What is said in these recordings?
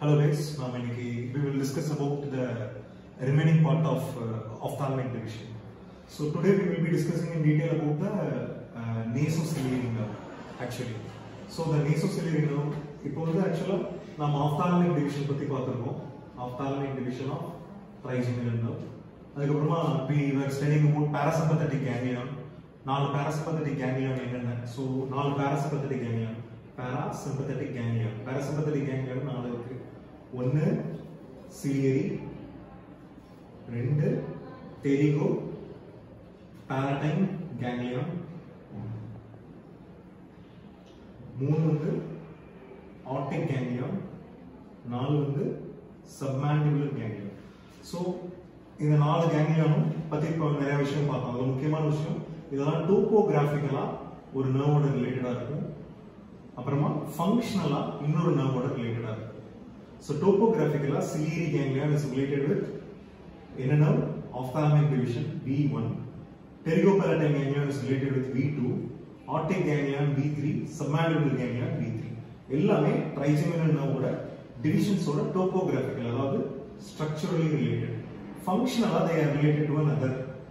Hello guys, நாம இன்னைக்கு we will discuss about the remaining part of uh, ophthalmic division. So today we will be discussing in detail about the uh, nasociliary nerve actually. So the nasociliary nerve இப்போ வந்து ஆக்சுவலா நம்ம ophthalmic division பத்தி பார்த்திருக்கோம் ophthalmic division of trigeminal nerve அதுக்கப்புறமா we were studying about parasympathetic ganglion நாலு parasympathetic ganglion என்னென்ன so நாலு parasympathetic ganglion parasympathetic ganglion parasympathetic ganglion நாலு இருக்கு ஒன்னு சிலியரி ரெண்டு டெரிகோ palatine ganglion மூணு வந்து ஆப்டிக் ganglion நாலு வந்து சப்மாண்டிபுலர் ganglion ஸோ இந்த நாலு கேங்லியானும் பத்தி இப்போ நிறைய விஷயம் பார்த்தோம் அது முக்கியமான விஷயம் இதெல்லாம் டோபோகிராஃபிக்கலா ஒரு நர்வோட ரிலேட்டடா இருக்கும் அப்புறமா ஃபங்க்ஷனலா இன்னொரு நர்வோட ரிலேட்டடா இருக்கும் ஸோ டோபோகிராஃபிக்கலா ciliary ganglion is related with என்ன nerve ophthalmic division V1 pterygopalatine ganglion is related with V2 optic ganglion V3 submandibular ganglion V3 எல்லாமே ட்ரைஜெமினல் நர்வோட டிவிஷன்ஸோட டோபோகிராஃபிக்கல் அதாவது ஸ்ட்ரக்சரலி ரிலேட்டட் ஃபங்க்ஷனலா they are related to another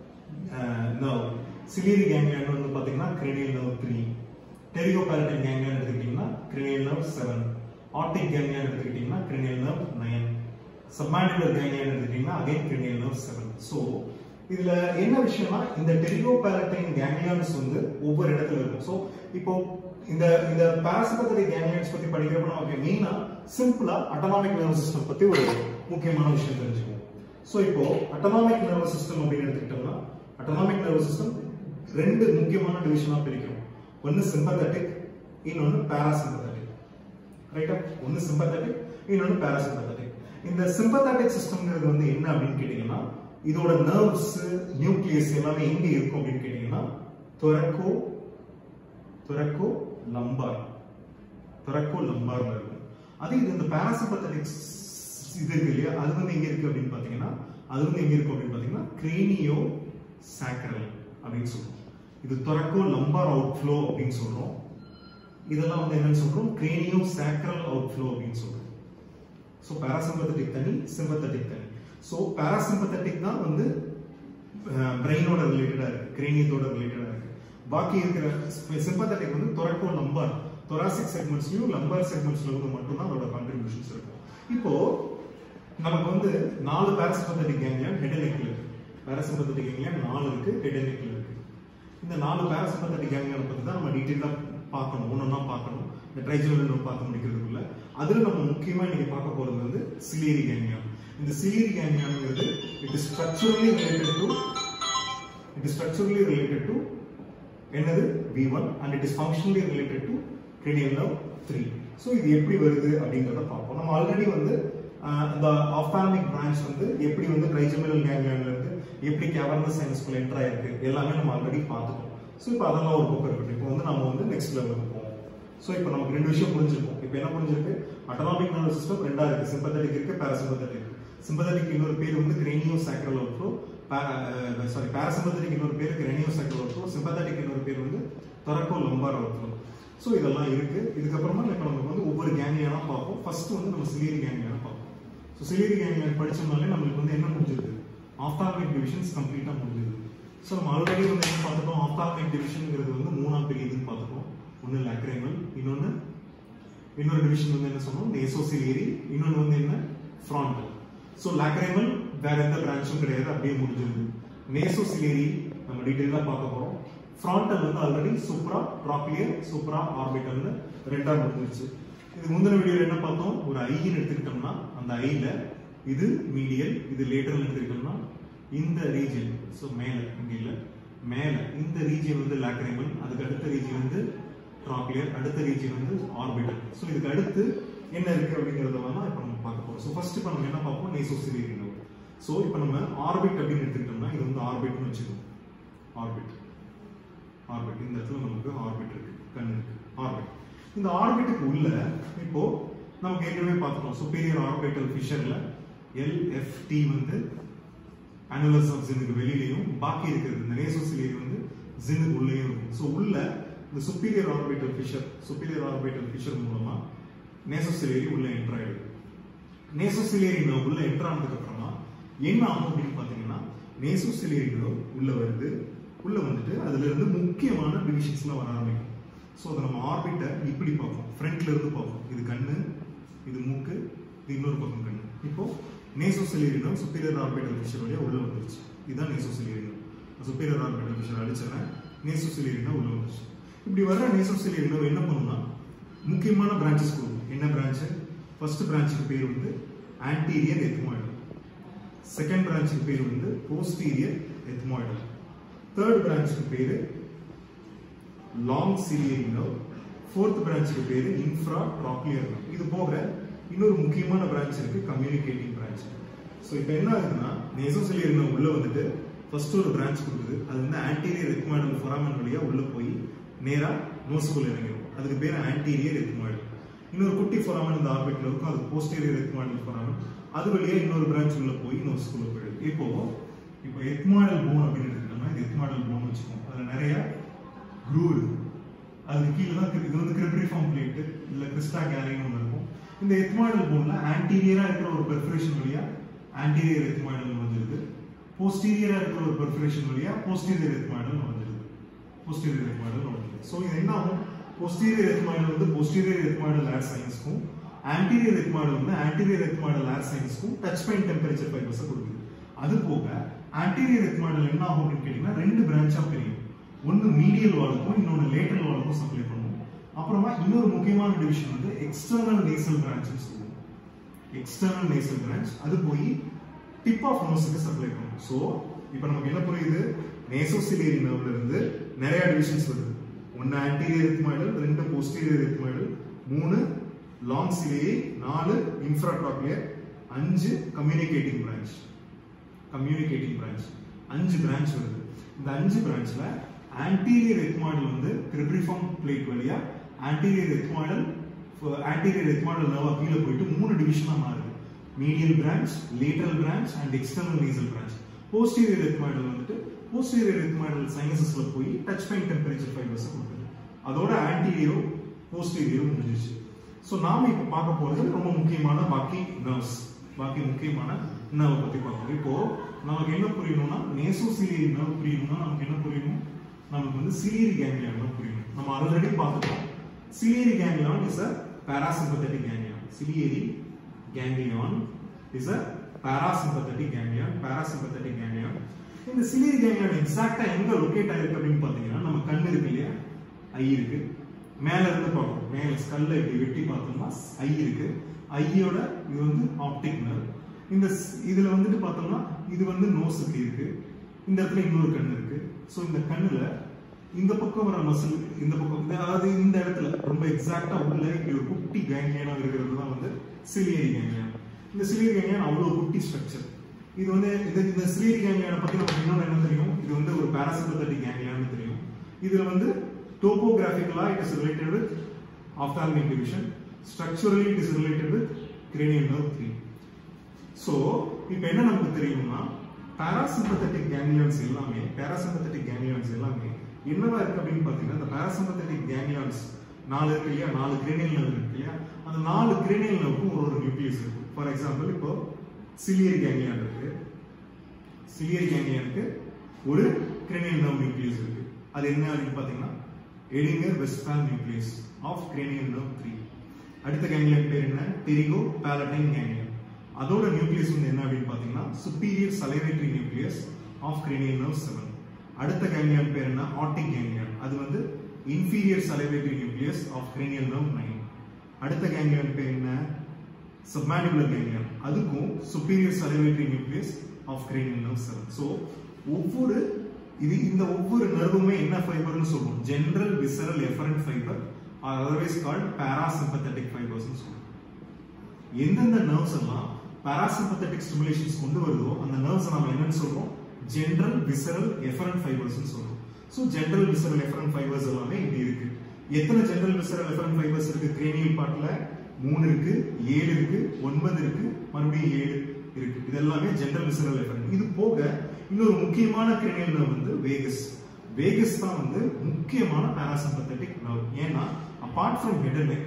nerve ciliary ganglion வந்து பாத்தீங்கன்னா cranial nerve three pterygopalatine ganglion எடுத்துக்கிட்டீங்கன்னா cranial nerve seven otic ganglion எடுத்துக்கிட்டீங்கன்னா cranial nerve nine submandibular ganglion எடுத்துக்கிட்டீங்கன்னா again cranial nerve seven so இதுல என்ன விஷயம்னா இந்த டெரிகோபாலட்டைன் கேங்லியான்ஸ் வந்து ஒவ்வொரு இடத்துல இருக்கும் ஸோ இப்போ இந்த இந்த பாராசிம்பத்தடிக் கேங்லியன்ஸ் பத்தி படிக்கிறப்ப நமக்கு மெயினா சிம்பிளா அட்டனாமிக் நர்வஸ் சிஸ்டம் பத்தி ஒரு முக்கியமான விஷயம் தெரிஞ்சுக்குவோம் ஸோ இப்போ அட்டனாமிக் நர்வஸ் சிஸ்டம் அப்படின்னு எடுத்துக்கிட்டோம்னா அட்டனாமிக் நர்வஸ் சிஸ்டம் ரெண்டு முக்கியமான டிவிஷனா பிரிக்கிறோம் ஒன்னு சிம்பத்தட்டிக் இன்னொன்னு பாராசிம்பத்தட்டிக் ரைட்டா ஒன்னு சிம்பத்தட்டிக் இன்னொன்னு பாராசிம்பத்தட்டிக் இந்த சிம்பத்தட்டிக் சிஸ்டம்ங்கிறது வந்து என்ன அப்படின்னு கேட்டீங்கன்னா இதோட நர்வ்ஸ் நியூக்ளியஸ் எல்லாமே எங்க இருக்கும் அப்படின்னு கேட்டீங்கன்னா தொரக்கோ தொரக்கோ லம்பார் தொரக்கோ லம்பார்ல இருக்கும் அதே இது இந்த பாராசிம்பத்தட்டிக் இது இருக்கு இல்லையா அது வந்து எங்க இருக்கு அப்படின்னு பாத்தீங்கன்னா அது வந்து எங்க இருக்கு அப்படின்னு பாத்தீங்கன்னா கிரேனியோ சாக்கரல் அப்படின்னு சொல்றோம் இது தொரக்கோ லம்பார் அவுட் ஃப்ளோ அப்படின்னு சொல்றோம் இதெல்லாம் வந்து என்னன்னு சொல்றோம் கிரேனியோ சாக்கரல் அவுட் ஃப்ளோ அப்படின்னு சொல்றோம் ஸோ பாராசிம்பத்தட்டிக் தனி சிம்பத்தட்டிக் தனி ஸோ பாராசிம்பத்தட்டிக் தான் வந்து பிரெயினோட ரிலேட்டடா இருக்கு கிரேனியத்தோட ரிலேட்டடா இருக்கு பாக்கி இருக்கிற சிம்பத்தட்டிக் வந்து தொரக்கோ லம்பார் தொராசிக் செக்மெண்ட்ஸ்லயும் லம்பார் செக்மெண்ட்ஸ்ல வந்து மட்டும்தான் அதோட கான்ட்ரிபியூஷன்ஸ் இருக்கும் இப்போ நமக்கு வந்து நாலு பாராசிம்பத்தட்டிக் கேங்லியன் ஹெட் அண்ட் நெக்ல இருக்கு பாராசிம்பத்தட்டிக் கேங்லியன் நாலு இருக்கு ஹெட் அண்ட் நெக்ல இருக்கு இந்த நாலு பாராசிம்பத்தட்டிக் கேங்லியன் பத்தி தான் நம்ம டீட்டெயிலா பார்க்கணும் ஒன்னொன்னா பார்க்கணும் இந்த ட்ரைஜோலின் பார்த்து முடிக்கிறதுக்குள்ள அதுல நம்ம முக்கியமா இன்னைக்கு பார்க்க போறது வந்து சிலியரி கேங்லியான் இந்த சிலியரி கேங்லியான்ங்கிறது it is structurally related to it is structurally related to என்னது V one and it is functionally related to cranial nerve three so இது எப்படி வருது அப்படிங்கிறத பார்ப்போம் நம்ம ஆல்ரெடி வந்து இந்த ஆப்தாமிக் பிரான்ச் வந்து எப்படி வந்து ட்ரைஜெமினல் கேங்லியான்ல இருந்து எப்படி கேவர்னஸ் சைனஸ்குள்ள என்டர் ஆயிருக்கு எல்லாமே நம்ம ஆல்ரெடி பார்த்துட்டோம் ஸோ இப்போ அதெல்லாம் ஒரு பக்கம் இருக்கட்டும் இப்போ வந்து நம்ம வந்து நெக்ஸ்ட் லெவலுக்கு போவோம் ஸோ இப்போ நமக்கு ரெண்டு விஷயம் புரிஞ்சிருக்கும் இப்போ என்ன புரிஞ்சிருக்கு அட்டனாமிக் நர்வஸ் சிஸ்டம் ரெண்டா இருக்கு சிம்பத்தட்டிக் இருக்கு பாராசிம்பத்தட்டிக் இருக்கு சிம்பத்தட்டிக் இன்னொரு பேர் வந்து craniosacral outflow sorry parasympathetic இன்னொரு பேர் கிரேனியோ சாக்ரல் அவுட்ஃப்ளோ சிம்பத்தட்டிக் இன்னொரு பேர் வந்து தொரக்கோ லம்பார் அவுட்ஃப்ளோ ஸோ இதெல்லாம் இருக்கு இதுக்கப்புறமா இப்போ நமக்கு வந்து ஒவ்வொரு கேங்லியானா பார்ப்போம் ஃபர்ஸ்ட் வந்து நம்ம சிலியரி கேங்லியானா பார்ப்போம் ஸோ சிலியரி கேங்லியான் படிச்சோம்னாலே நம்மளுக்கு வந்து என்ன முடிஞ்சிருக்கு ஆப்தாமிக் டிவிஷன்ஸ் கம்ப்ளீட்டாக முடிஞ்சிருக்கு ஸோ நம்ம ஆல்ரெடி வந்து என்ன பார்த்துட்டோம் ஆப்தாமிக் டிவிஷன்ங்கிறது வந்து மூணா பிரியுதுன்னு பார்த்துட்டோம் ஒன்று லாக்ரைமல் இன்னொன்று இன்னொரு டிவிஷன் வந்து என்ன சொன்னோம் நேசோசிலியரி இன்னொன்று வந்து என்ன ஃப்ராண்டல் ஸோ லாக்ரைமல் வேற எந்த பிரான்ச்சும் கிடையாது அப்படியே முடிஞ்சிருது நேசோசிலியரி நம்ம டீட்டெயிலாக பார்க்க போகிறோம் ஃப்ராண்டல் வந்து ஆல்ரெடி சூப்ரா ட்ராக்லியர் சூப்ரா ஆர்பிட்டல்னு ரெண்டா முடிஞ்சிருச்சு இது முந்தின வீடியோல என்ன பார்த்தோம் ஒரு ஐன்னு எடுத்துக்கிட்டோம்னா அந்த ஐல இது மீடியல் இது லேட்டரல் எடுத்துக்கிட்டோம்னா இந்த ரீஜன் ஸோ மேல இங்க இல்ல மேல இந்த ரீஜன் வந்து லாக்ரைமல் அதுக்கு அடுத்த ரீஜன் வந்து ட்ராக்லியர் அடுத்த ரீஜன் வந்து ஆர்பிட்டல் ஸோ இதுக்கு அடுத்து என்ன இருக்கு அப்படிங்கறதெல்லாம் தான் இப்போ நம்ம பார்க்க போறோம் ஸோ ஃபர்ஸ்ட் இப்போ நம்ம என்ன பார்ப்போம் நேசோசிலியரி நோட் ஸோ இப்போ நம்ம ஆர்பிட் அப்படின்னு எடுத்துக்கிட்டோம்னா இது வந்து ஆர்பிட்னு வச்சுக்கோம் ஆர்பிட் ஆர்பிட் இந்த இடத்துல நமக்கு ஆர்பிட் இருக்கு கண் இருக்கு ஆர்பிட் இந்த ஆர்பிட்டுக்கு உள்ள இப்போ நமக்கு ஏற்கனவே பார்த்துட்டோம் சுப்பீரியர் ஆர்பிட்டல் ஃபிஷர்ல எல்எஃப்டி வந்து அனுலஸ் ஆஃப் ஜினுக்கு வெளியிலையும் பாக்கி இருக்கிறது இந்த நேசோசிலியர் வந்து ஜினுக்கு உள்ளேயும் இருக்கும் ஸோ உள்ள இந்த superior orbital fissure superior orbital fissure மூலமா நேசோசிலியரி உள்ள என்டர் ஆயிடுது நேசோசிலியரி நர்வ் உள்ள என்டர் ஆனதுக்கு அப்புறமா என்ன ஆகும் அப்படின்னு பாத்தீங்கன்னா நேசோசிலியரி நர்வ் உள்ள வருது உள்ள வந்துட்டு அதுல இருந்து முக்கியமான டிவிஷன்ஸ்லாம் வர ஆரம்பிக்கும் ஸோ அதை நம்ம ஆர்பிட்டை இப்படி பார்ப்போம் ஃப்ரண்ட்ல இருந்து பார்ப்போம் இது கண்ணு இது மூக்கு இது இன்னொரு பக்கம் கண்ணு இப்போ nasociliary nerve superior orbital fissure வழியா உள்ள வந்துருச்சு இதுதான் nasociliary nerve superior orbital fissure அடிச்சிடறேன் நேசோசிலியரி நர்வ் உள்ள வந்துருச்சு இப்படி வர்ற நேசோசிலியரி நர்வ் என்ன பண்ணும்னா முக்கியமான பிரான்ச்சஸ் கொடுக்கும் என்ன பிரான்ச் ஃபர்ஸ்ட் பிரான்ச்சுக்கு பேர் வந்து ஆன்டீரியர் எத்மாய்டல் செகண்ட் பிரான்ச்சுக்கு பேர் வந்து போஸ்டீரியர் எத்மாய்டல் தேர்ட் பிரான்ச்சுக்கு பேரு லாங் சிலியரி நர்வ் ஃபோர்த் பிரான்ச்சுக்கு பேரு இன்ஃப்ரா ட்ராக்லியர் நர்வ் இது போக இன்னொரு முக்கியமான பிரான்ச் இருக்கு கம்யூனிகேட்டிங் பிரான்ச் ஸோ இப்போ என்ன ஆகுதுன்னா நேசோசிலியரி நர்வ் உள்ள வந்துட்டு ஃபர்ஸ்ட் ஒரு பிரான்ச் கொடுக்குது அது வந்து ஆன்டீரியர் எத்மாய்டல் ஃபொராமன் வழியா உள்ள போய் நேரா நோஸ்குள்ள இறங்கிடும் அதுக்கு பேர் ஆன்டீரியர் எத்மாய்டல் இன்னொரு குட்டி ஃபொராமன் இந்த ஆர்பிட்ல இருக்கும் அது போஸ்டீரியர் எத்மாய்டல் ஃபொராமன் அது வழியா இன்னொரு பிரான்ச் உள்ள போய் நோஸ்குள்ள போயிடுது இப்போ இப்போ எத்மாய்டல் போன் அப்படின்னு எடுத்துக்கிட்டோம்னா இது எத்மாய்டல் போன் வச்சுக்கோம் அதுல நிறைய க்ரூ இருக்கு அதுக்கு கீழே தான் இது வந்து கிரிப்ரிஃபார்ம் பிளேட் இல்ல கிறிஸ்டா கேலின்னு ஒன்று இருக்கும் இந்த எத்மாய்டல் போன்ல ஆன்டீரியரா இருக்கிற ஒரு பெர்ஃபரேஷன் வழியா ஆன்டீரியர் எத்மாய்டல் வந்துருது போஸ்டீரியரா இருக்கிற ஒரு பெர்ஃபரேஷன் வழியா போஸ்டீரியர் எத்மாய்டல் வந்துருது போஸ்டீரியர் எத்மாய்டல் வந்துருது ஸோ இது என்ன ஆகும் போஸ்டீரியர் எத்மாய்டல் வந்து போஸ்டீரியர் எத்மாய்டல் ஏர் சயின்ஸ்க்கும் ஆன்டீரியர் எத்மாய்டல் வந்து ஆன்டீரியர் எத்மாய்டல் ஏர் சயின்ஸ்க்கும் டச் பாயிண்ட் டெம்பரேச்சர் ஃபைபர்ஸை கொடுக்குது அது போக ஆன்டீரியர் எத்மாய்டல் என்ன ஆகும் அப்படின்னு கேட்டீங்கன்னா ரெண்டு பிரான்ச்சா பிரியும் ஒன்னு மீடியல் வாலுக்கும் இன்னொன்னு லேட்டரல் வாலுக்கும் சப்ளை பண்ணுவோம் அப்புறமா இன்னொரு முக்கியமான டிவிஷன் வந்து எக்ஸ்டர்னல் நேசல் பிரான்ச் சொல்லுவோம் எக்ஸ்டர்னல் நேசல் பிரான்ச் அது போய் டிப் ஆஃப் நோஸுக்கு சப்ளை பண்ணும் ஸோ இப்போ நமக்கு என்ன புரியுது நேசோசிலியரி நர்வ்ல இருந்து நிறைய டிவிஷன்ஸ் வருது ஒன்னு ஆன்டீரியர் எத்மாய்டல் ரெண்டு போஸ்டீரியர் எத்மாய்டல் மூணு லாங் சிலியை நாலு இன்ஃப்ராட்ராக்லியர் அஞ்சு கம்யூனிகேட்டிங் பிரான்ச் கம்யூனிகேட்டிங் பிரான்ச் அஞ்சு பிரான்ச் வருது இந்த அஞ்சு பிரான்ச்ல ஆன்டீரியர் எத்மாய்டல் வந்து கிரிப்ரிஃபார்ம் பிளேட் வழியா ஆன்டீரியர் எத்மாய்டல் ஆன்டீரியர் எத்மாய்டல் நர்வா கீழே போயிட்டு மூணு டிவிஷனா மாறுது medial branch lateral branch and external nasal branch posterior ethmoidal வந்துட்டு போஸ்டீரியர் எத்மாய்டல் சைனசஸ்ல போய் டச் பாயிண்ட் டெம்பரேச்சர் ஃபைபர்ஸ் கொடுக்குது அதோட ஆன்டீரியரோ போஸ்டீரியரோ முடிஞ்சிச்சு ஸோ நாம இப்போ பார்க்க போறது ரொம்ப முக்கியமான பாக்கி நர்வ்ஸ் பாக்கி முக்கியமான நர்வ் பத்தி பார்ப்போம் இப்போ நமக்கு என்ன புரியணும்னா நேசோசிலியரி நர்வ் புரியணும்னா நமக்கு என்ன புரியணும் நமக்கு வந்து சிலியரி கேங்லியான் நர்வ் புரியணும் நம்ம ஆல்ரெடி பார்த்துட்டோம் ciliary ganglion is a parasympathetic ganglion ciliary ganglion is a parasympathetic ganglion parasympathetic ganglion இந்த சிலியரி ganglion எக்ஸாக்ட்டா எங்க லொகேட் ஆயிருக்கு அப்படின்னு பாத்தீங்கன்னா நம்ம கண் இருக்கு இல்லையா ஐ இருக்கு மேல இருந்து பார்க்கணும் மேல ஸ்கல்ல இப்படி வெட்டி பார்த்தோம்னா ஐ இருக்கு ஐயோட இது வந்து ஆப்டிக் நர்வ் இந்த ஸ்- இதுல வந்துட்டு பார்த்தோம்னா இது வந்து நோஸ் இப்படி இருக்கு இந்த இடத்துல இன்னொரு கண் இருக்கு ஸோ இந்த கண்ணுல இந்த பக்கம் வர மசில் இந்த பக்கம் இந்த- அதாவது இந்த இடத்துல ரொம்ப எக்ஸாக்டா உள்ள இப்படி ஒரு குட்டி கேங்லியனா இருக்கிறது தான் வந்து சிலியரி கேங்லியன் இந்த சிலியரி கேங்லியன் அவ்வளவு குட்டி ஸ்ட்ரக்சர் இது வந்து இது இந்த சிலியரி கேங்லியனை பத்தி நமக்கு இன்னொன்று என்ன தெரியும் இது வந்து ஒரு பாராசிம்பத்தட்டிக் கேங்லியான்னு தெரியும் இதுல வந்து டோபோகிராஃபிக்கலா it is related with ophthalmic division structurally it is related with cranial nerve three so இப்போ என்ன நமக்கு தெரியும்னா பாராசிம்பத்தட்டிக் கேங்லியான்ஸ் எல்லாமே பாராசிம்பத்தட்டிக் கேங்லியான்ஸ் எல்லாமே என்னவா இருக்கு அப்படின்னு பாத்தீங்கன்னா இந்த பாராசிம்பத்தட்டிக் கேங்லியான்ஸ் நாலு இருக்கு இல்லையா நாலு கிரேனியல் நர்வ் இருக்கு இல்லையா அந்த நாலு கிரேனியல் நர்வுக்கும் ஒரு ஒரு நியூக்ளியஸ் இருக்கு ஃபார் எக்ஸாம்பிள் இப்போ சிலியரி கேங்லியான் இருக்கு சிலியரி கேங்லியானுக்கு ஒரு கிரேனியல் நர்வ் நியூக்ளியஸ் இருக்கு அது என்ன அப்படின்னு பாத்தீங்கன்னா Edinger Westphal nucleus of cranial nerve three அடுத்த கேங்லியன் பேர் என்ன டெரிகோ பாலடைன் கேங்லியன் அதோட நியூக்ளியஸ் வந்து என்ன அப்படின்னு பாத்தீங்கன்னா superior salivatory nucleus of cranial nerve seven அடுத்த கேங்லியன் பேர் என்ன ஆட்டிக் கேங்லியன் அது வந்து inferior salivatory nucleus of cranial nerve nine அடுத்த கேங்லியன் பேர் என்ன சப்மாண்டிபுலர் கேங்லியன் அதுக்கும் superior salivatory nucleus of cranial nerve seven so ஒவ்வொரு இது இந்த ஒவ்வொரு நர்வுமே என்ன ஃபைபர்னு சொல்லுவோம் general visceral efferent fibre otherwise called parasympathetic ஃபைபர்ஸ்னு சொல்லுவோம் எந்தெந்த நர்வ்ஸ் எல்லாம் பாராசிம்பத்தட்டிக் ஸ்டிமுலேஷன்ஸ் கொண்டு வருதோ அந்த நர்வ்ஸ் நம்ம என்னன்னு சொல்றோம் ஜெனரல் விசரல் எஃபரண்ட் ஃபைபர்ஸ் சொல்றோம் so general visceral efferent fibres எல்லாமே இப்படி இருக்கு எத்தனை ஜெனரல் விசரல் எஃபரண்ட் ஃபைபர்ஸ் இருக்கு கிரேனியல் பார்ட்ல மூணு இருக்கு ஏழு இருக்கு ஒன்பது இருக்கு மறுபடியும் ஏழு இருக்கு இது எல்லாமே ஜெனரல் விசரல் எஃபரண்ட் இது போக இன்னொரு முக்கியமான கிரேனியல் நர்வ் வந்து வேகஸ் வேகஸ் தான் வந்து முக்கியமான பாராசிம்பத்தட்டிக் நர்வ் ஏன்னா apart from head and neck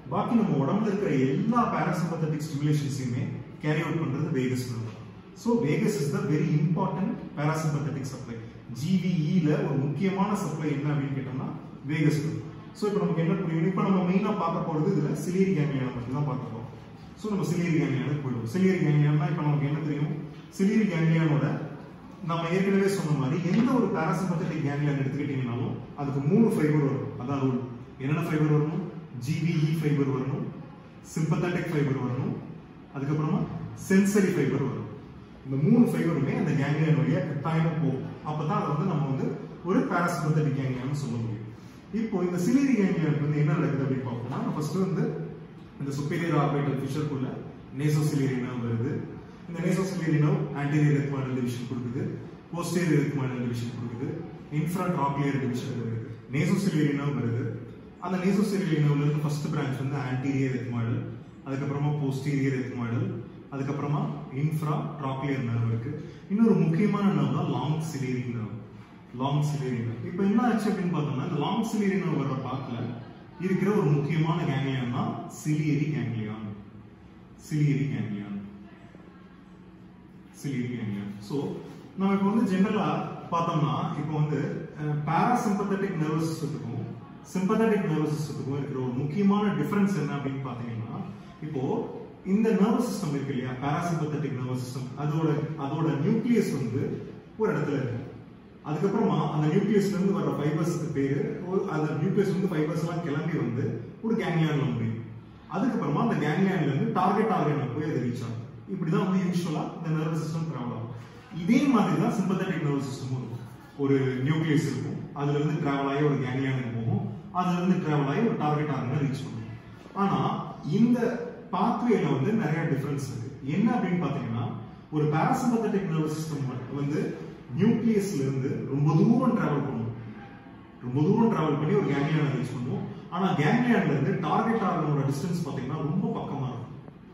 பாக்கி நம்ம உடம்புல இருக்கிற எல்லா பாராசிம்பத்தட்டிக் ஸ்டிமுலேஷன்ஸையுமே கேரி அவுட் பண்றது vagus nerve so vagus is the very important parasympathetic supply ஜிவிஇல ஒரு முக்கியமான சப்ளை என்ன அப்படின்னு கேட்டோம்னா வேகஸ் நர்வ் ஸோ இப்போ நமக்கு என்ன புரியும் இப்போ நம்ம மெயினாக பார்க்க போகிறது இதில் சிலியரி கேங்லியான பற்றி தான் பார்க்க போகிறோம் ஸோ நம்ம சிலியரி கேங்லியானுக்கு போயிடுவோம் சிலியரி கேங்லியான்னா இப்போ நமக்கு என்ன தெரியும் சிலியரி கேங்லியானோட நம்ம ஏற்கனவே சொன்ன மாதிரி எந்த ஒரு பாராசிம்பத்தட்டிக் கேங்லியான் எடுத்துக்கிட்டீங்கனாலும் அதுக்கு மூணு ஃபைபர் வரும் அதான் ரூல் என்னென்ன ஃபைபர் வரணும் ஜிவிஇ ஃபைபர் வரணும் சிம்பத்தட்டிக் ஃபைபர் வரணும் அதுக்கப்புறமா சென்சரி ஃபைபர் வரும் இந்த மூணு ஃபைபருமே அந்த கேங்லியன் வழியா கட்டாயமா போகும் அப்பதான் அதை வந்து நம்ம வந்து ஒரு பாராசிம்பத்தட்டிக் கேங்லியான்னு சொல்ல முடியும் இப்போ இந்த சிலிரி கேங்லியன் வந்து என்ன நடக்குது அப்படின்னு பார்ப்போம்னா ஃபர்ஸ்ட் வந்து இந்த சுப்பீரியர் ஆர்பிட்டல் ஃபிஷருக்குள்ள நேசோசிலியரி நர்வ் வருது இந்த nasociliary nerve anterior ethmoidal division கொடுக்குது போஸ்டீரியர் எத்மாடல் டிவிஷன் கொடுக்குது இன்ஃப்ரா ட்ராக்லியர் டிவிஷன் வருது நேசோசிலியரி நர்வ் வருது அந்த நேசோசிலியரி நர்வ்ல இருந்து ஃபர்ஸ்ட் பிரான்ச் வந்து ஆன்டீரியர் எத்மாடல் அதுக்கப்புறமா போஸ்டீரியர் எத்மாடல் அதுக்கப்புறமா இன்ஃப்ரா ட்ராக்லியர் நர்வ் இருக்கு இன்னொரு முக்கியமான நர்வ் தான் long ciliary nerve long ciliary nerve இப்போ என்ன ஆச்சு அப்படின்னு பார்த்தோம்னா இந்த லாங் சிலியரி நர்வ் வர்ற பாக்கில் இருக்கிற ஒரு முக்கியமான கேங்லியான் தான் ciliary ganglion ciliary ganglion ciliary ganglion so நம்ம இப்போ வந்து ஜென்ரலா பார்த்தோம்னா இப்போ வந்து பாராசிம்பத்தட்டிக் நர்வஸ் சிஸ்டத்துக்கும் சிம்பத்தட்டிக் நர்வஸ் சிஸ்டத்துக்கும் இருக்கிற ஒரு முக்கியமான டிஃபரன்ஸ் என்ன அப்படின்னு பார்த்தீங்கன்னா இப்போ இந்த நர்வஸ் சிஸ்டம் இருக்கு இல்லையா பாராசிம்பத்தட்டிக் நர்வஸ் சிஸ்டம் அதோட அதோட நியூக்ளியஸ் வந்து ஒரு இடத்துல இருக்கு அதுக்கப்புறமா அந்த நியூக்ளியஸ்ல இருந்து வர ஃபைபர்ஸ்க்கு பேரு ஒரு- அந்த நியூக்ளியஸ் வந்து ஃபைபர்ஸ் எல்லாம் கிளம்பி வந்து ஒரு கேங்லியான்ல முடியும் அதுக்கப்புறமா அந்த கேங்லியான்ல இருந்து டார்கெட் ஆர்கன்ல போய் அது ரீச் ஆகும் இப்படிதான் வந்து யூஸ்வலா இந்த நர்வஸ் சிஸ்டம் டிராவல் ஆகும் இதே மாதிரி தான் சிம்பத்தட்டிக் நர்வஸ் சிஸ்டமும் இருக்கும் ஒரு நியூக்ளியஸ் இருக்கும் அதுல இருந்து டிராவல் ஆகி ஒரு கேங்லியானுக்கு போகும் அதுல இருந்து டிராவல் ஆகி ஒரு டார்கெட் ஆர்கனை ரீச் பண்ணும் ஆனா இந்த பாத்வேல வந்து நிறைய டிஃபரன்ஸ் இருக்கு என்ன அப்படின்னு பாத்தீங்கன்னா ஒரு பாராசிம்பத்தட்டிக் நர்வஸ் சிஸ்டம் வந்து நியூக்ளியஸ்ல இருந்து ரொம்ப தூரம் டிராவல் பண்ணும் ரொம்ப தூரம் டிராவல் பண்ணி ஒரு கேங்லியான ரீச் பண்ணுவோம் ஆனா கேங்லியான்ல இருந்து டார்கெட் ஆர்கனோட டிஸ்டன்ஸ் பாத்தீங்கன்னா ரொம்ப பக்கமா இருக்கும்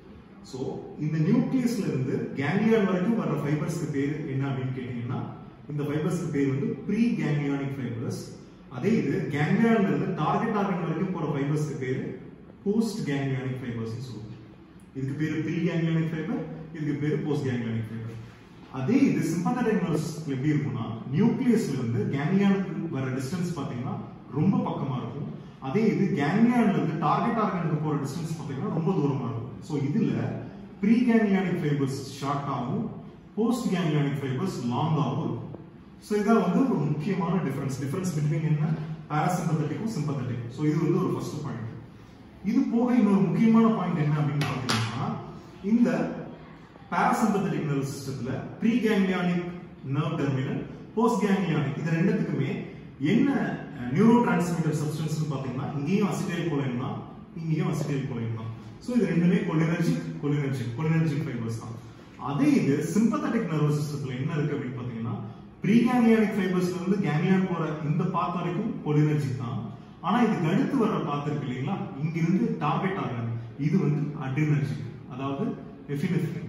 சோ இந்த நியூக்ளியஸ்ல இருந்து கேங்லியான் வரைக்கும் வர்ற ஃபைபர்ஸ்க்கு பேர் என்ன அப்படின்னு கேட்டீங்கன்னா இந்த ஃபைபர்ஸ்க்கு பேர் வந்து ப்ரீ கேங்லியானிக் ஃபைபர்ஸ் அதே இது கேங்லியான்ல இருந்து டார்கெட் ஆர்கன் வரைக்கும் போற ஃபைபர்ஸ்க்கு பேர் போஸ்ட் கேங்லியானிக் ஃபைபர்ஸ் சொல்லுவோம் இதுக்கு பேரு ப்ரீ கேங்லியானிக் ஃபைபர் இதுக்கு பேரு போஸ்ட் கேங்லியானிக் ஃபைபர் அதே இது சிம்பத்தட்டிக் நர்வஸ் எப்படி இருக்கும்னா நியூக்ளியஸ்ல இருந்து கேங்லியானுக்கு வர டிஸ்டன்ஸ் பாத்தீங்கன்னா ரொம்ப பக்கமா இருக்கும் அதே இது கேங்லியான்ல இருந்து டார்கெட் ஆர்கனுக்கு போற டிஸ்டன்ஸ் பாத்தீங்கன்னா ரொம்ப தூரமா இருக்கும் சோ இதுல ப்ரீ கேங்லியானிக் ஃபைபர்ஸ் ஷார்ட்டாகவும் போஸ்ட் கேங்லியானிக் ஃபைபர்ஸ் லாங்காகவும் இருக்கும் ஸோ இதான் வந்து ஒரு முக்கியமான டிஃபரன்ஸ் டிஃபரன்ஸ் பிட்வீன் என்ன பாராசிம்பத்தட்டிக்கும் சிம்பத்தட்டிக்கும் ஸோ இது வந்து ஒரு ஃபர்ஸ்ட் பாயிண்ட் இது போக இன்னொரு முக்கியமான பாயிண்ட் என்ன அப்படின்னு பார்த்தீங்கன்னா இந்த பாராசிம்பத்தட்டிக் நர்வ் சிஸ்டத்துல preganglionic nerve terminal postganglionic இது ரெண்டுத்துக்குமே என்ன நியூரோ டிரான்ஸ்மிட்டர் சப்ஸ்டன்ஸ் பார்த்தீங்கன்னா இங்கேயும் அசிடைல் கோலைன் தான் இங்கேயும் அசிடைல் கோலைன் தான் ஸோ இது ரெண்டுமே கொலினர்ஜிக் கொலினர்ஜிக் கொலினர்ஜிக் ஃபைபர்ஸ் தான் அதே இது சிம்பத்தட்டிக் நர்வஸ் சிஸ்டத்துல என்ன இருக்கு அப்படின்னு பார்த்தீங்கன்னா ப்ரீ கேங்லியானிக் ஃபைபர்ஸ்ல இருந்து கேங்லியான் போற இந்த பாத் வரைக்கும் கொலினர்ஜிக் தான் ஆனா இதுக்கு அடுத்து வர்ற பாத் இருக்கு இல்லைங்களா இங்கிருந்து டார்கெட் ஆகணும் இது வந்து அட்ரினர்ஜிக் அதாவது எஃபினெஃப்ரின்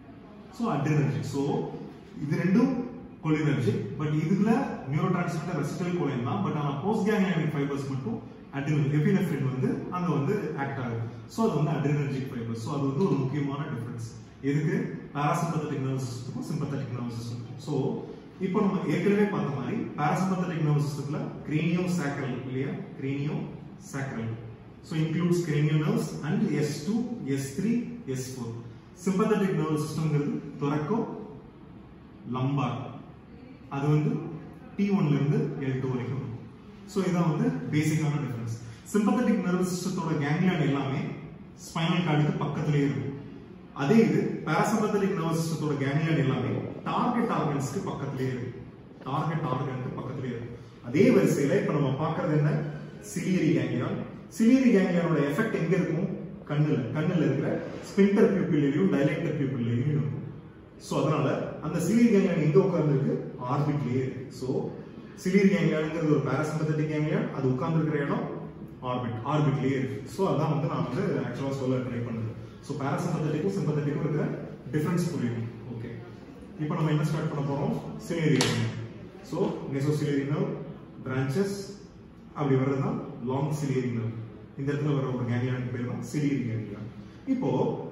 ஸோ அட்ரினர்ஜிக் ஸோ இது ரெண்டும் கொலினர்ஜிக் பட் இதுல நியூரோ டிரான்ஸ்மிட்டர் ரெசிட்டல் கோலைன் தான் பட் ஆனா போஸ்ட் கேங்லியானிக் ஃபைபர்ஸ் மட்டும் அட்ரினல் எபினெஃப்ரின் வந்து அங்க வந்து ஆக்ட் ஆகுது ஸோ அது வந்து அட்ரினர்ஜிக் ஃபைபர்ஸ் ஸோ அது வந்து ஒரு முக்கியமான டிஃபரன்ஸ் எதுக்கு பாராசிம்பத்தட்டிக் நர்வஸ் சிஸ்டத்துக்கும் சிம்பத்தட்டிக் நர்வஸ் சிஸ்டத்துக்கும் ஸோ இப்போ நம்ம ஏற்கனவே பார்த்த மாதிரி பாராசிம்பத்தட்டிக் நர்வஸ் சிஸ்டத்துல கிரேனியோ சாக்ரல் இல்லையா craniosacral so includes cranial nerves and S two S three S four sympathetic nervous சிஸ்டம்ங்கிறது தொடக்கோ லம்பார் அது வந்து டி ஒன்ல இருந்து எல் டூ வரைக்கும் இருக்கும் ஸோ இதான் வந்து பேசிக்கான டிஃபரன்ஸ் சிம்பத்தட்டிக் நர்வஸ் சிஸ்டத்தோட கேங்லியான் எல்லாமே ஸ்பைனல் கார்டுக்கு பக்கத்துலேயே இருக்கும் அதே இது பாராசிம்பத்தட்டிக் நர்வஸ் சிஸ்டத்தோட கேங்லியான் எல்லாமே டார்கெட் ஆர்கன்ஸ்க்கு பக்கத்துலேயே இருக்கு டார்கெட் ஆர்கனுக்கு பக்கத்துலேயே இருக்கு அதே வரிசையில இப்ப நம்ம பார்க்கறது என்ன சிலியரி கேங்லியான் சிலியரி கேங்லியானோட எஃபெக்ட் எங்க இருக்கும் கண்ணுல கண்ணுல இருக்கிற ஸ்பின்டர் பியூப்பிலையும் டைலேக்டர் பியூப்பிலையும் இருக்கும் சோ அதனால அந்த சிலியரி கேங்லியான் எங்க உட்கார்ந்துருக்கு ஆர்பிட்லயே இருக்கு சோ சிலியரி கேங்லியான்ங்கிறது ஒரு பாராசிம்பத்தட்டிக் கேங்லியான் அது உட்கார்ந்து இருக்கிற இடம் ஆர்பிட் ஆர்பிட்லயே இருக்கு சோ அதான் வந்து நான் வந்து ஆக்சுவலா சொல்ல ட்ரை பண்ணது சோ பாராசிம்பத்தட்டிக்கும் சிம்பத்தட்டிக்கும் இருக்கிற டிஃபரன்ஸ் புரியும் ஓகே இப்போ நம்ம என்ன ஸ்டார்ட் பண்ண போறோம் ciliary ganglion so nasociliary nerve branches அப்படி வர்றதுதான் லாங் சிலியரி நர்வ் இந்த இடத்துல வர ஒரு கேங்லியானுக்கு பேர் தான் சிலியரி கேங்லியான் இப்போ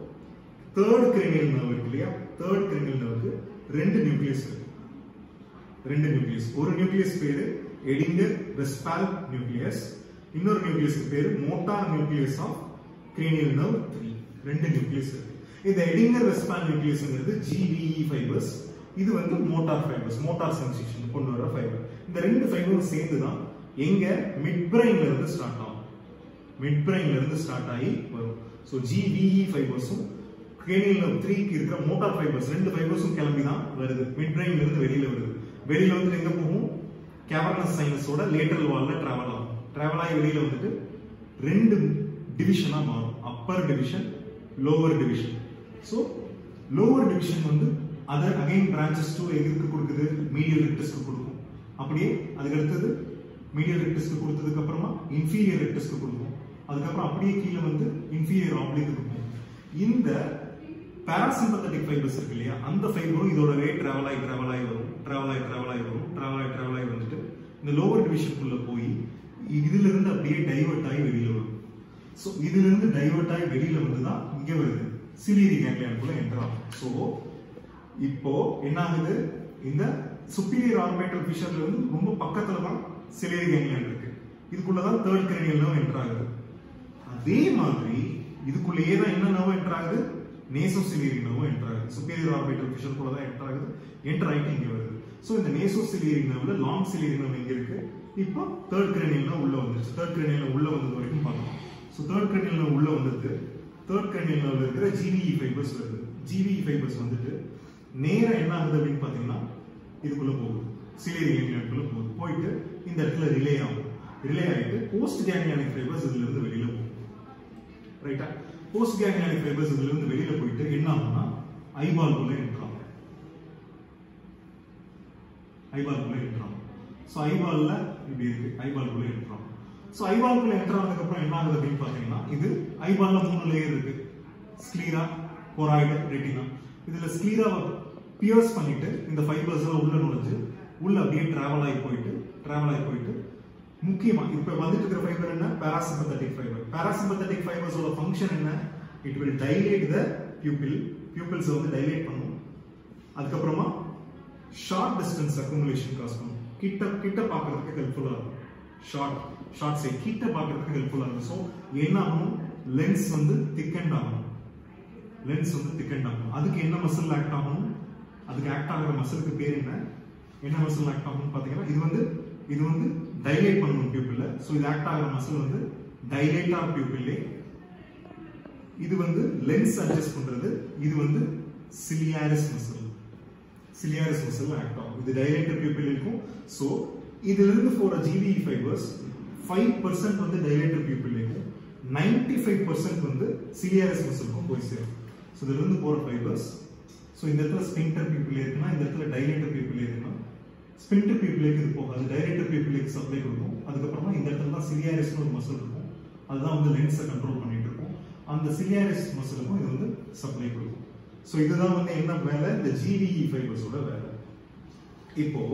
தேர்ட் கிரிமினல் நர்வ் இருக்கு இல்லையா தேர்ட் கிரிமினல் நர்வுக்கு ரெண்டு நியூக்ளியஸ் இருக்கு ரெண்டு நியூக்ளியஸ் ஒரு நியூக்ளியஸ் பேரு எடிங்கர் வெஸ்பால் நியூக்ளியஸ் இன்னொரு நியூக்ளியஸ்க்கு பேரு motor nucleus of cranial nerve three ரெண்டு நியூக்ளியஸ் இருக்கு இந்த எடிங்கர் வெஸ்பால் நியூக்ளியஸ்ங்கிறது ஜிவிஇ ஃபைபர்ஸ் இது வந்து மோட்டார் ஃபைபர்ஸ் மோட்டார் சென்சேஷன் கொண்டு வர ஃபைபர் இந்த ரெண்டு ஃபைபரும் சேர்ந்து தான் எங்க மிட் பிரெயின்ல இருந்து ஸ்டார்ட் ஆகும் மிட் பிரெயின்ல இருந்து ஸ்டார்ட் ஆகி வரும் ஸோ ஜிவிஇ ஃபைபர்ஸும் கிரேனியல் நர்வ் த்ரீக்கு இருக்கிற மோட்டார் ஃபைபர்ஸ் ரெண்டு ஃபைபர்ஸும் கிளம்பி தான் வருது மிட் பிரெயின்ல இருந்து வெளியில வருது வெளியில வந்து எங்க போகும் கேவர்னஸ் சைனஸோட லேட்டரல் வால்ல டிராவல் ஆகும் டிராவல் ஆகி வெளியில வந்துட்டு ரெண்டு டிவிஷனா மாறும் upper division lower division so lower division வந்து அதர் அகைன் பிரான்ச்சஸ் டு எதுக்கு கொடுக்குது மீடியல் ரெக்டஸ்க்கு கொடுக்கும் அப்படியே அதுக்கு அடுத்தது மீடியல் ரெக்டஸ்க்கு கொடுத்ததுக்கு அப்புறமா இன்ஃபீரியர் ரெக்டஸ்க்கு கொடுக்கும் அதுக்கப்புறம் அப்படியே கீழே வந்து இன்ஃபீரியர் ஆப்ளிக்கு கொடுக்கும் இந்த பாராசிம்பத்தட்டிக் ஃபைபர்ஸ் இருக்கு இல்லையா அந்த ஃபைபரும் இதோடவே டிராவல் ஆகி டிராவல் ஆகி வரும் டிராவல் ஆகி டிராவல் ஆகி வரும் டிராவல் ஆகி டிராவல் ஆகி வந்துட்டு இந்த லோவர் டிவிஷனுக்குள்ள போய் இதுல இருந்து அப்படியே டைவர்ட் ஆகி வெளியில வரும் ஸோ இதுல இருந்து டைவர்ட் ஆகி வெளியில வந்து தான் இங்க வருது சிலியரி கேங்லியானுக்குள்ள என்டர் ஆகும் ஸோ இப்போ என்ன ஆகுது இந்த சுப்பீரியர் ஆர்பிட்டல் ஃபிஷர்ல இருந்து ரொம்ப பக்கத்துல தான் சிலியரி கேங்லியான் இருக்கு இதுக்குள்ள தான் தேர்ட் கிரேனியல் நர்வ் என்டர் ஆகுது அதே மாதிரி இதுக்குள்ளேயே தான் என்ன நர்வ் என்டர் ஆகுது நேசோசிலியரி நர்வ் என்டர் ஆகுது சுப்பீரியர் ஆர்பிட்டல் ஃபிஷர் கூட தான் என்டர் ஆகுது என்டர் ஆகிட்டு இங்க வருது ஸோ இந்த நேசோசிலியரி நர்வ்ல லாங் சிலியரி நர்வ் இங்க இருக்கு இப்போ தேர்ட் கிரேனியல் நர்வ் உள்ள வந்துருச்சு தேர்ட் கிரேனியல் உள்ள வந்தது வரைக்கும் பார்க்கலாம் ஸோ தேர்ட் கிரேனியல் நர்வ் உள்ள வந்தது தேர்ட் கிரேனியல் நர்வ்ல இருக்கிற ஜிவிஇ ஃபைபர்ஸ் வருது ஜிவிஇ ஃபைபர்ஸ் வந்துட்டு நேரா என்ன ஆகுது அப்படின்னு பாத்தீங்கன்னா இதுக்குள்ள போகுது சிலியரி கேங்லியானுக்குள்ள போகுது போயிட்டு இந்த இடத்துல ரிலே ஆகும் ரிலே ஆயிட்டு போஸ்ட் கேங்லியானிக் ஃபைபர்ஸ் இதுல இருந்து வெளியில போகும் ரைட்டா போஸ்ட் கேங்லியானிக் ஃபைபர்ஸ் இதுல இருந்து வெளியில போயிட்டு என்ன ஆகும்னா ஐபால் குள்ள என்ட்ராகும் ஐபால் குள்ள என்ட்ராகும் ஸோ ஐபால்ல இப்படி இருக்கு ஐபால் குள்ள என்ட்ராகும் ஸோ ஐபால் குள்ள என்டர் ஆனதுக்கு அப்புறம் என்ன ஆகுது அப்படின்னு பாத்தீங்கன்னா இது ஐபால்ல மூணு லேயர் இருக்கு ஸ்க்ளீரா கொராய்டு ரெட்டினா இதுல ஸ்க்ளீராவை பியர்ஸ் பண்ணிட்டு இந்த ஃபைபர்ஸ் எல்லாம் உள்ள நுழைஞ்சு உள்ள அப்படியே டிராவல் ஆகி போயிட்டு டிராவல் ஆகி போயிட்டு முக்கியமா இப்ப வந்துட்டு இருக்கிற ஃபைபர் என்ன பாராசிம்பத்தட்டிக் ஃபைபர் பாராசிம்பத்தட்டிக் ஃபைபர்ஸோட ஃபங்க்ஷன் என்ன it will dilate the pupil pupils வந்து டைலேட் பண்ணும் அதுக்கப்புறமா ஷார்ட் டிஸ்டன்ஸ் அக்குமுலேஷன் காஸ் பண்ணும் கிட்ட கிட்ட பார்க்கறதுக்கு ஹெல்ப்ஃபுல்லா இருக்கும் ஷார்ட் ஷார்ட் சைட் கிட்ட பார்க்கறதுக்கு ஹெல்ப்ஃபுல்லா இருக்கும் ஸோ என்ன ஆகும் லென்ஸ் வந்து திக்கண்ட் ஆகும் லென்ஸ் வந்து திக்கண்ட் ஆகும் அதுக்கு என்ன மசில் ஆக்ட் ஆகும் அதுக்கு ஆக்ட் ஆகிற மசிலுக்கு பேர் என்ன என்ன மசில் ஆக்ட் ஆகும்னு பாத்தீங்கன்னா இது வந்து இது வந்து டைலேட் பண்ணணும் பியூப்பிள்ல ஸோ இது ஆக்ட் ஆகிற மசில் வந்து டைலேட் ஆஃப் பியூப்பிள்லே இது வந்து லென்ஸ் அட்ஜஸ்ட் பண்றது இது வந்து ciliaris muscle ciliaris muscle act ஆகும் இது டைலேட்டட் பியூப்பிள் இருக்கும் ஸோ இதுல இருந்து போற ஜிவி ஃபைபர்ஸ் ஃபைவ் பர்சன்ட் வந்து டைலேட்டட் பியூப்பிள் இருக்கும் நைன்டி ஃபைவ் பர்சன்ட் வந்து சிலியாரிஸ் மசிலுக்கும் போய் சேரும் ஸோ இதுல இருந்து போற ஃபைபர்ஸ் ஸோ இந்த இடத்துல ஸ்பிங்டர் பீப்புள் இருக்குன்னா இந்த இடத்துல டைலேட்டர் பீப்புள் இருக்குன்னா ஸ்பிங்டர் பீப்புளுக்கு இது போகாது டைலேட்டர் பீப்புளுக்கு சப்ளை கொடுக்கும் அதுக்கப்புறமா இந்த இடத்துல தான் சிலியாரிஸ்னு ஒரு மசில் இருக்கும் அதுதான் வந்து லென்ஸை கண்ட்ரோல் பண்ணிட்டு இருக்கும் அந்த சிலியாரிஸ் மசிலுக்கும் இது வந்து சப்ளை கொடுக்கும் ஸோ இதுதான் வந்து என்ன வேலை இந்த ஜிவிஇ ஃபைபர்ஸோட வேலை இப்போ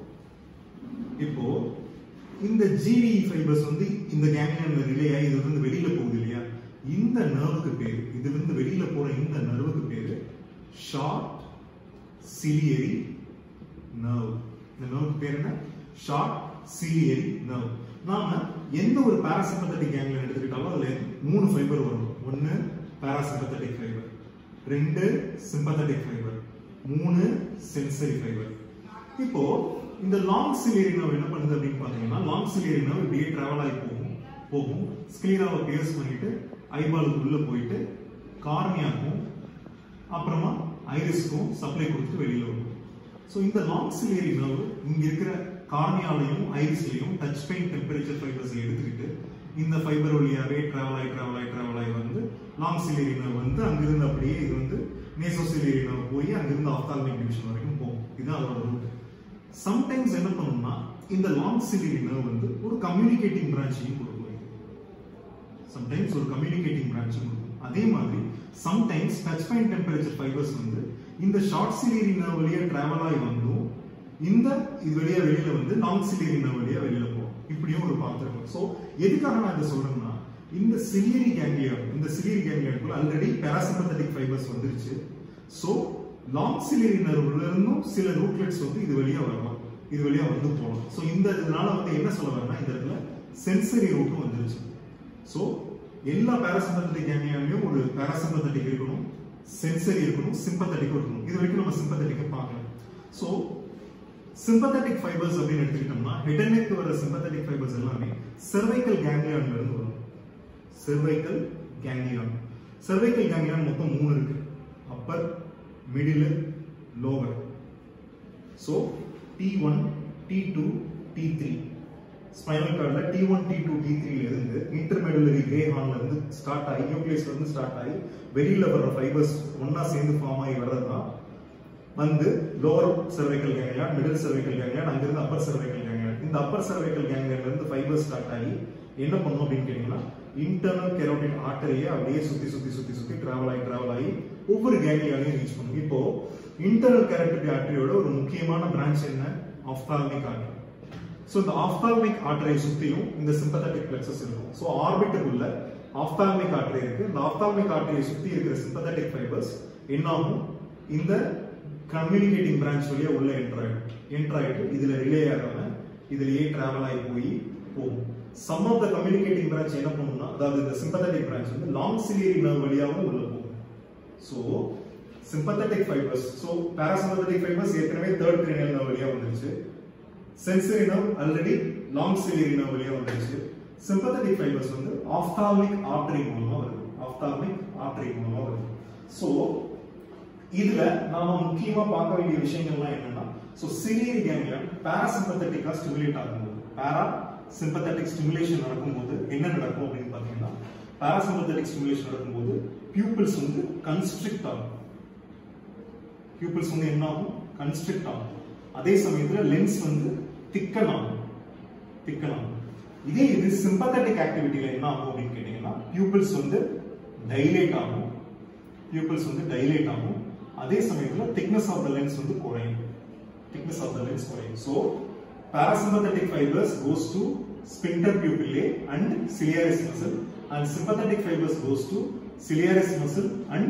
இப்போ இந்த ஜிவிஇ ஃபைபர்ஸ் வந்து இந்த கேங்லியன்ல ரிலே ஆகி இதுல இருந்து வெளியில போகுது இல்லையா இந்த நர்வுக்கு பேரு இதுல இருந்து வெளியில போற இந்த நர்வுக்கு பேரு ஷார்ட் சிலியரி நர்வ் இந்த நர்வுக்கு பேர் என்ன ஷார்ட் சிலியரி நர்வ் நாம எந்த ஒரு பாராசிம்பத்தட்டிக் கேங்லியன் எடுத்துக்கிட்டாலும் அதுல மூணு ஃபைபர் வரும் ஒன்னு பாராசிம்பத்தட்டிக் ஃபைபர் ரெண்டு சிம்பத்தட்டிக் ஃபைபர் மூணு சென்சரி ஃபைபர் இப்போ இந்த லாங் சிலியரி நர்வ் என்ன பண்ணுது அப்படின்னு பாத்தீங்கன்னா லாங் சிலியரி நர்வ் இப்படியே டிராவல் ஆகி போகும் போகும் ஸ்கிலீராவை பியர்ஸ் பண்ணிட்டு ஐபாலுக்கு உள்ள போயிட்டு கார்னியாக்கும் அப்புறமா ஐரிஸ்க்கும் சப்ளை கொடுத்து வெளியில வரும் ஸோ இந்த லாங் சிலியரி நர்வ் இங்க இருக்கிற கார்னியாலையும் ஐரிஸ்லையும் டச் பெயின் டெம்பரேச்சர் ஃபைபர்ஸ் எடுத்துக்கிட்டு இந்த ஃபைபர் வழியாவே டிராவல் ஆகி டிராவல் ஆகி டிராவல் ஆகி வந்து லாங் சிலியரி நர்வ் வந்து அங்கிருந்து அப்படியே இது வந்து நேசோ சிலியரி நர்வ் போய் அங்கிருந்து ஆப்தால்மிக் டிவிஷன் வரைக்கும் போகும் இதுதான் அதோட ரூட் சம்டைம்ஸ் என்ன பண்ணும்னா இந்த லாங் சிலியரி நர்வ் வந்து ஒரு கம்யூனிகேட்டிங் பிரான்ச்சையும் கொடுக்கும் சம்டைம்ஸ் ஒரு கம்யூனிகேட்டிங் பிரான்ச்சும் கொடுக்கும் அதே மாதிரி sometimes touch point temperature fibres வந்து இந்த ஷார்ட் சிலியரி நர்வ் வழியா டிராவல் ஆகி வந்தும் இந்த இது வழியா வெளியில வந்து லாங் சிலியரி நர்வ் வழியா வெளியில போகும் இப்படியும் ஒரு பார்த்துருக்கோம் ஸோ எதுக்காக நான் இதை சொல்றேன்னா இந்த சிலியரி கேங்லியம் இந்த சிலியரி கேங்லியனுக்குள்ள ஆல்ரெடி பேராசிம்பத்தட்டிக் ஃபைபர்ஸ் வந்துருச்சு ஸோ லாங் சிலியரி நர்வ்ல இருந்தும் சில ரூட்லெட்ஸ் வந்து இது வழியா வரலாம் இது வழியா வந்து போகலாம் ஸோ இந்த இதனால வந்து என்ன சொல்ல வரேன்னா இந்த இடத்துல சென்சரி ரூட்டும் வந்துருச்சு ஸோ எல்லா பேராசிம்பத்தட்டிக் கேங்லியாலையும் ஒரு பேராசிம்பத்தட்டிக் இருக்கணும் சென்சரி இருக்கணும் சிம்பத்தட்டிக்கும் இருக்கணும் இது வரைக்கும் நம்ம சிம்பத்தட்டிக்கை பார்க்கலாம் ஸோ சிம்பத்தட்டிக் ஃபைபர்ஸ் அப்படின்னு எடுத்துக்கிட்டோம்னா ஹெடனுக்கு வர சிம்பத்தட்டிக் ஃபைபர்ஸ் எல்லாமே செர்வைக்கல் கேங்லியான்ல இருந்து வரும் செர்வைக்கல் கேங்லியான் செர்வைக்கல் கேங்லியான் மொத்தம் மூணு இருக்கு upper middle lower so T one T two T three spinal கார்டில் T one T two T த்ரீல இருந்து இன்டர்மெடுலரி கிரே ஹார்ன்ல இருந்து ஸ்டார்ட் ஆகி நியூக்ளியஸ்ல இருந்து ஸ்டார்ட் ஆகி வெளியில வர்ற ஃபைபர்ஸ் ஒன்னா சேர்ந்து ஃபார்ம் ஆகி வர்றது தான் வந்து lower cervical ganglion middle cervical ganglion அங்கிருந்து அப்பர் சர்வைக்கல் கேங்லியான் இந்த அப்பர் சர்வைக்கல் கேங்லியான்ல இருந்து ஃபைபர் ஸ்டார்ட் ஆகி என்ன பண்ணும் அப்படின்னு கேட்டீங்கன்னா இன்டர்னல் கெரோட்டின் ஆர்டரியை அப்படியே சுத்தி சுத்தி சுத்தி சுத்தி டிராவல் ஆகி டிராவல் ஆகி ஒவ்வொரு கேங்லியாலையும் ரீச் பண்ணும் இப்போ இன்டர்னல் கெரோட்டிக் ஆர்டரியோட ஒரு முக்கியமான பிரான்ச் என்ன ஆப்தால்மிக் ஆர்டரி ஸோ இந்த ஆப்தால்மிக் ஆர்டரை சுத்தியும் இந்த சிம்பத்தட்டிக் பிளெக்சஸ் இருக்கும் ஸோ ஆர்பிட்டுக்குள்ள ஆப்தால்மிக் ஆர்டரி இருக்கு இந்த ஆப்தால்மிக் ஆர்டரியை சுத்தி இருக்கிற சிம்பத்தட்டிக் ஃபைபர்ஸ் என்ன ஆகும் இந்த கம்யூனிகேட்டிங் பிரான்ச் வழியா உள்ள என்டர் ஆயிடும் என்டர் ஆயிட்டு இதுல ரிலே ஆகாம இதுலயே டிராவல் ஆகி போய் போகும் some of the communicating branch என்ன பண்ணும்னா அதாவது இந்த சிம்பத்தட்டிக் பிரான்ச் வந்து லாங் சிலியரி நர்வ் வழியாகவும் உள்ள போகும் so sympathetic fibres so parasympathetic fibres ஏற்கனவே தேர்ட் கிரேனியல் நர்வ் வழியா வந்துருச்சு sensory nerve already long ciliary nerve வழியா வந்துருச்சு சிம்பத்தட்டிக் ஃபைபர்ஸ் வந்து ஆப்தால்மிக் ஆர்டரி மூலமா வருது ஆப்தால்மிக் ஆர்டரி மூலமா வருது ஸோ இதுல நாம முக்கியமா பார்க்க வேண்டிய விஷயங்கள்லாம் என்னன்னா சோ சிலியரி கேங்லியன் பாராசிம்பத்தட்டிக்கா ஸ்டிமுலேட் ஆகும்போது பாரா சிம்பத்தட்டிக் ஸ்டிமுலேஷன் நடக்கும்போது என்ன நடக்கும் அப்படின்னு பாத்தீங்கன்னா பாராசிம்பத்தட்டிக் ஸ்டிமுலேஷன் நடக்கும்போது பியூப்பிள்ஸ் வந்து கன்ஸ்ட்ரிக்ட் ஆகும் பியூப்பிள்ஸ் வந்து என்ன ஆகும் கன்ஸ்ட்ரிக்ட் ஆகும் அதே சமயத்துல லென்ஸ் வந்து திக்கன் ஆகும் திக்கன் ஆகும் இதே இது சிம்பத்தட்டிக் ஆக்டிவிட்டியில என்ன ஆகும் அப்படின்னு கேட்டீங்கன்னா பியூப்பிள்ஸ் வந்து டைலேட் ஆகும் பியூப்பிள்ஸ் வந்து டைலேட் ஆகும் அதே சமயத்துல திக்னஸ் ஆஃப் த லென்ஸ் வந்து குறையும் திக்னஸ் ஆஃப் த லென்ஸ் குறையும் so parasympathetic fibers goes to sphincter pupillae and ciliaris muscle and sympathetic fibers goes to ciliaris muscle and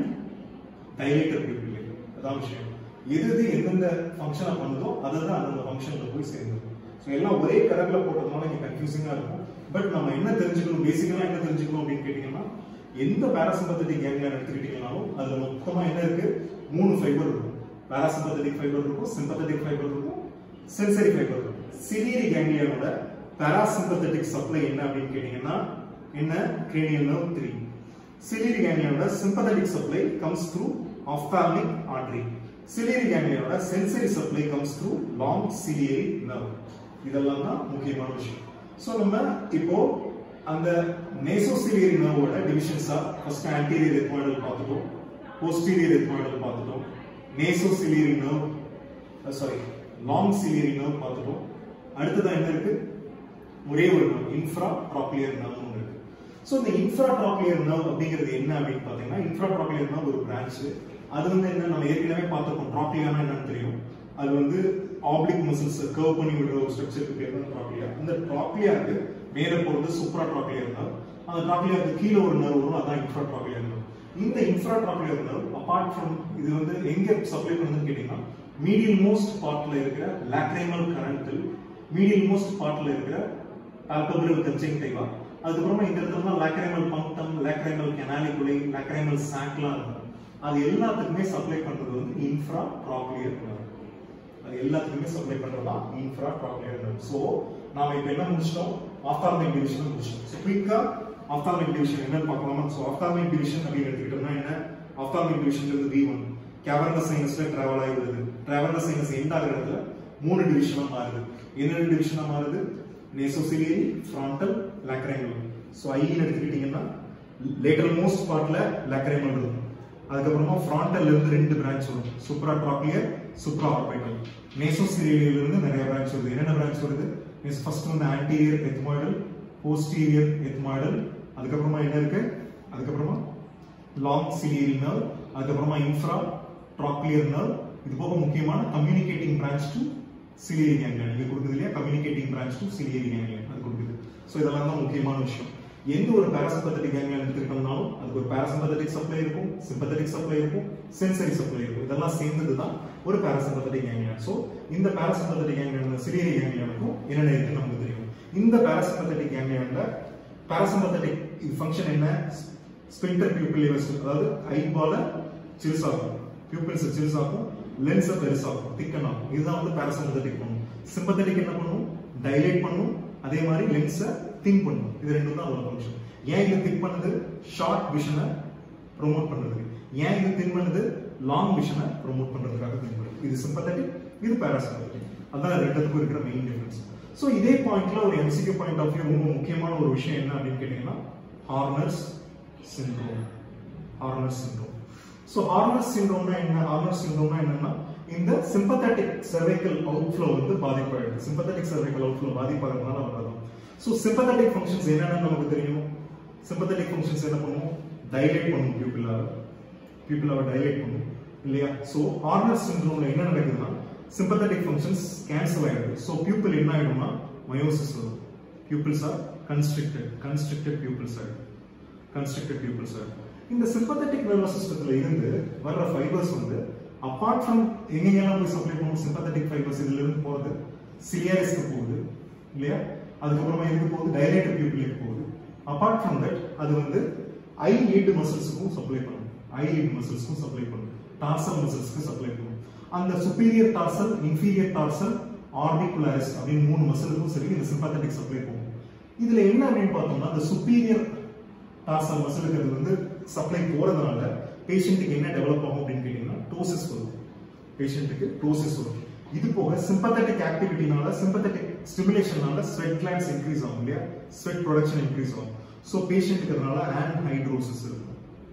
dilator pupillae அதான் விஷயம் எது எது எந்தெந்த ஃபங்க்ஷனை பண்ணுதோ அதை தான் அந்தந்த ஃபங்க்ஷனில் போய் சேர்ந்துடும் ஸோ எல்லாம் ஒரே கலர்ல போட்டதுனால இங்கே கன்ஃபியூசிங்காக இருக்கும் பட் நம்ம என்ன தெரிஞ்சுக்கணும் பேசிக்கலாக என்ன தெரிஞ்சுக்கணும் அப்படின்னு கேட்டிங்கன்னா எந்த பேராசிம்பத்தட்டிக் கேங்லியன் எடுத்துக்கிட்டீங்கனாலும் அதுல மொத்தமா என்ன இருக்கு மூணு ஃபைபர் இருக்கும் பேராசிம்பத்தட்டிக் ஃபைபர் இருக்கும் சிம்பத்தட்டிக் ஃபைபர் இருக்கும் சென்சரி ஃபைபர் இருக்கும் சிலியரி கேங்லியனோட பேராசிம்பத்தட்டிக் சப்ளை என்ன அப்படின்னு கேட்டீங்கன்னா என்ன cranial nerve 3 சிலியரி கேங்லியனோட sympathetic supply comes through ophthalmic artery ciliary கேங்லியனோட sensory supply comes through long ciliary nerve இதெல்லாம் தான் முக்கியமான விஷயம் சோ நம்ம இப்போ அந்த நேசோசிலியரி நர்வோட டிவிஷன்ஸா ஃபர்ஸ்ட் ஆன்டீரியர் எத்மாய்டல் பார்த்துட்டோம் போஸ்டீரியர் எத்மாய்டல் பார்த்துட்டோம் nasociliary nerve sorry long ciliary nerve பார்த்துட்டோம் அடுத்ததா என்ன இருக்கு ஒரே ஒரு நர்வ் இன்ஃப்ரா ட்ராக்லியர் நர்வ் ஒன்று இருக்கு ஸோ இந்த இன்ஃப்ரா ட்ராக்லியர் நர்வ் அப்படிங்கிறது என்ன அப்படின்னு பார்த்தீங்கன்னா இன்ஃப்ரா ட்ராக்லியர் நர்வ் ஒரு பிரான்ச் அது வந்து என்ன நம்ம ஏற்கனவே பார்த்துருக்கோம் ட்ராக்லியானா என்னன்னு தெரியும் அது வந்து ஆப்ளிக் மசில்ஸ் கர்வ் பண்ணி விடுற ஒரு ஸ்ட்ரக்சருக்கு பேர் தான் ட்ராக்லியா இந்த ட்ராக்லியாருக்கு மேல போறது சூப்ரா ட்ராக்லியர் நர்வ் அந்த ட்ராக்லியாருக்கு கீழே ஒரு நர்வ் வரும் அதான் இன்ஃப்ரா ட்ராக்லியர் நர்வ் இந்த infratrochlear nerve apart from இது வந்து எங்க சப்ளை பண்ணுதுன்னு கேட்டீங்கன்னா மீடியல் மோஸ்ட் பார்ட்ல இருக்கிற லாக்ரைமல் கரண்டில் மீடியல் மோஸ்ட் பார்ட்ல இருக்கிற பால்பபிள் கன்ஜெக்டிவா அதுக்கப்புறமா இந்த இடத்துல தான் lacrimal punctum lacrimal canaliculi lacrimal சாக்லாம் இருக்கும் அது எல்லாத்துக்குமே சப்ளை பண்றது வந்து இன்ஃப்ரா ட்ராக்லியர் நர்வ் அது எல்லாத்துக்குமே சப்ளை பண்றதா இன்ஃப்ரா ட்ராக்லியர் நர்வ் ஸோ நாம இப்போ என்ன முடிச்சிட்டோம் ஆப்தால்மிக் டிவிஷன் முடிச்சிட்டோம் ஸோ குயிக்கா ஆப்தால்மிக் டிவிஷன் என்னன்னு பார்க்கலாமா ஸோ ஆப்தால்மிக் டிவிஷன் அப்படின்னு எடுத்துக்கிட்டோம்னா என்ன ஆப்தால்மிக் டிவிஷன் இருந்து வி ஒன் கேவர்னஸ் சைனஸ்ல டிராவல் ஆகி வருது டிராவர்னஸ் சைனஸ் எண்ட் ஆகிற இடத்துல மூணு டிவிஷனா மாறுது என்னென்ன டிவிஷனா மாறுது நேசோசிலியரி ஃப்ராண்டல் லாக்ரைமல் ஸோ ஐன்னு எடுத்துக்கிட்டீங்கன்னா லேட்டர் மோஸ்ட் பார்ட்ல லாக்ரைமல் இருக்கும் அதுக்கப்புறமா ஃப்ராண்டல்ல இருந்து ரெண்டு பிரான்ச் வரும் சூப்ரா ட்ராக்லியர் சூப்ரா ஆர்பிட்டல் நேசோசிலியரியில இருந்து நிறைய பிரான்ச் வருது என்னென்ன பிரான்ச் வருது ஃபர்ஸ்ட் வந்து ஆன்டீரியர் எத்மாய்டல் போஸ்டீரியர் எத்மாய்டல் அதுக்கப்புறமா என்ன இருக்கு அதுக்கப்புறமா லாங் சிலியரி நர்வ் அதுக்கப்புறமா இன்ஃப்ரா ட்ராக்லியர் நர்வ் இது போக முக்கியமான communicating branch to ciliary ganglion இங்க கொடுக்குது இல்லையா communicating branch to ciliary ganglion அது கொடுக்குது ஸோ இதெல்லாம் தான் முக்கியமான விஷயம் எந்த ஒரு பேராசிம்பத்தட்டிக் கேங்லியன் எடுத்துக்கிட்டோம்னாலும் அதுக்கு ஒரு பேராசிம்பத்தட்டிக் சப்ளை இருக்கும் சிம்பத்தட்டிக் சப்ளை இருக்கும் சென்சரி சப்ளை இருக்கும் இதெல்லாம் சேர்ந்தது தான் ஒரு பேராசிம்பத்தட்டிக் கேங்லியன் ஸோ இந்த பேராசிம்பத்தட்டிக் கேங்லியன் சிலியரி கேங்லியனுக்கும் என்னென்ன இருக்குன்னு நமக்கு தெரியும் இந்த பேராசிம்பத்தட்டிக் கேங்லியன்ல பேராசிம்பத்தட்டிக் இது ஃபங்க்ஷன் என்ன ஸ்பின்டர் பியூப்பிள் அதாவது ஐபால சிறுசாகும் பியூப்பிள்ஸ் சிறுசாகும் லென்ஸை பெருசாகும் திக்கன் ஆகும் இதுதான் வந்து பேராசிம்பத்தட்டிக் பண்ணும் சிம்பத்தட்டிக் என்ன பண்ணும் டைலேட் பண்ணும் அதே மாதிரி லென்ஸை திங்க் பண்ணும் இது ரெண்டும் தான் அதோட ஃபங்க்ஷன் ஏன் இது திங்க் பண்ணுது ஷார்ட் விஷனை ப்ரோமோட் பண்றதுக்கு ஏன் இது திங்க் பண்ணுது லாங் விஷனை ப்ரோமோட் பண்றதுக்காக திங்க் பண்ணுது இது சிம்பத்தட்டிக் இது பேராசிம்பத்தட்டிக் அதான் ரெண்டுத்துக்கும் இருக்கிற மெயின் டிஃபரன்ஸ் ஸோ இதே பாயிண்ட்ல ஒரு எம்சிக்யூ பாயிண்ட் ஆஃப் வியூ ரொம்ப முக்கியமான ஒரு விஷயம் என்ன அப்படின்னு கேட்டீங்கன்னா Horner's syndrome Horner's syndrome so Horner's சிண்ட்ரோம்னா என்ன ஹார்னர்ஸ் சிண்ட்ரோம்னா என்னன்னா இந்த சிம்பத்தட்டிக் cervical அவுட்ஃப்ளோ வந்து பாதிப்பாயிடுது சிம்பத்தட்டிக் cervical அவுட்ஃப்ளோ பாதிப்பாகிறதுனால வர்றதும் ஸோ சிம்பத்தட்டிக் ஃபங்க்ஷன்ஸ் என்னென்னு நமக்கு தெரியும் சிம்பத்தட்டிக் ஃபங்க்ஷன்ஸ் என்ன பண்ணும் டைலேட் பண்ணும் பியூப்பிளாவை பியூப்பிளாவை டைலேட் பண்ணும் இல்லையா ஸோ ஹார்னர் சிண்ட்ரோம்ல என்ன நடக்குதுன்னா சிம்பத்தட்டிக் ஃபங்க்ஷன்ஸ் கேன்சல் ஆயிடுது ஸோ பியூப்பிள் என்ன ஆயிடும்னா மயோசிஸ் வரும் pupils are constricted constricted pupils ஆயிடும் கன்ஸ்ட்ரக்டட் பியூப்பிள்ஸ் இந்த சிம்பத்தட்டிக் நர்வஸ் சிஸ்டத்துல இருந்து வர்ற ஃபைபர்ஸ் வந்து அபார்ட் ஃப்ரம் எங்கெங்கெல்லாம் போய் சப்ளை பண்ணும் சிம்பத்தட்டிக் ஃபைபர்ஸ் இதுல இருந்து போறது சிலியாரிஸ்க்கு போகுது இல்லையா அதுக்கப்புறமா எதுக்கு போகுது டைலேட்டட் பியூப்பிளுக்கு போகுது அபார்ட் ஃப்ரம் தட் அது வந்து ஐ லீட் மசில்ஸுக்கும் சப்ளை பண்ணும் ஐ லீட் மசில்ஸ்க்கும் சப்ளை பண்ணும் டார்சல் மசில்ஸ்க்கு சப்ளை பண்ணும் அந்த superior tarsal inferior tarsal orbicularis அப்படின்னு மூணு மசிலுக்கும் சரி இந்த சிம்பத்தட்டிக் சப்ளை போகும் இதுல என்ன அப்படின்னு பார்த்தோம்னா அந்த சுப்பீரியர் டார்சல் மசிலுக்கு அது வந்து சப்ளை போறதுனால பேஷண்ட்டுக்கு என்ன டெவலப் ஆகும் அப்படின்னு கேட்டீங்கன்னா டோசிஸ் வரும் பேஷண்ட்டுக்கு டோசிஸ் வரும் இது போக சிம்பத்தட்டிக் ஆக்டிவிட்டினால சிம்பத்தட்டிக் ஸ்டிமுலேஷனால ஸ்வெட் கிளான்ஸ் இன்க்ரீஸ் ஆகும் இல்லையா ஸ்வெட் ப்ரொடக்ஷன் இன்க்ரீஸ் ஆகும் ஸோ பேஷண்ட்டுக்கு அதனால ஆன் ஹைட்ரோசிஸ் இருக்கும்